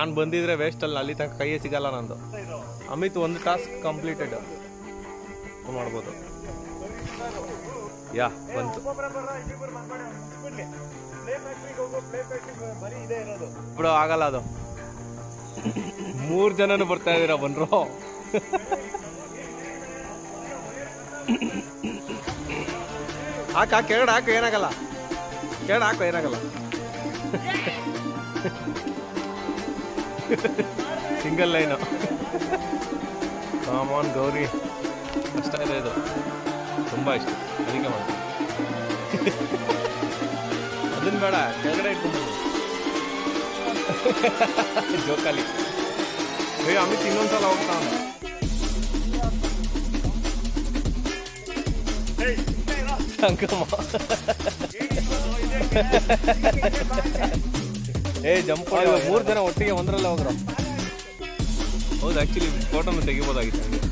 ನಾನು ಬಂದಿದ್ರೆ ವೇಸ್ಟ್ ಅಲ್ಲ ಅಲ್ಲಿ ತನಕ ಕೈಯೇ ಸಿಗಲ್ಲ ನಂದು ಅಮಿತ್ ಒಂದು ಟಾಸ್ಕ್ ಕಂಪ್ಲೀಟೆಡ್ ಮಾಡ್ಬೋದು ಯಾ ಬಂತು ಬಿಡು ಆಗಲ್ಲ ಅದು ಮೂರು ಜನನು ಬರ್ತಾ ಇದೀರ ಬಂದ್ರು ಹಾಕ ಕೆಳಗಡೆ ಹಾಕು ಏನಾಗಲ್ಲ ಕೆಳಗಡೆ ಹಾಕು ಏನಾಗಲ್ಲ ಸಿಂಗಲ್ ಲೈನು ಕಾಮನ್ ಗೌರಿ ಇಷ್ಟ ಇದೆ ಇದು ತುಂಬ ಇಷ್ಟ ಅದಕ್ಕೆ ಮಾಡಿ ಅದನ್ನ ಬೇಡ ಕೆಳಗಡೆ ಇಟ್ಕೊಂಡು ಜೋಕಾಲಿ ಏ ಅಮಿತ್ ಇನ್ನೊಂದ್ಸಲ ಹೋಗ್ತಾವ ಸಂಗಮ ಏ ಜಂಪ್ ಮೂರು ಜನ ಒಟ್ಟಿಗೆ ಒಂದರಲ್ಲೇ ಹೋಗ್ರು ಹೌದು ಆ್ಯಕ್ಚುಲಿ ಫೋಟೋನು ತೆಗಿಬೋದಾಗಿತ್ತು ಹಂಗೆ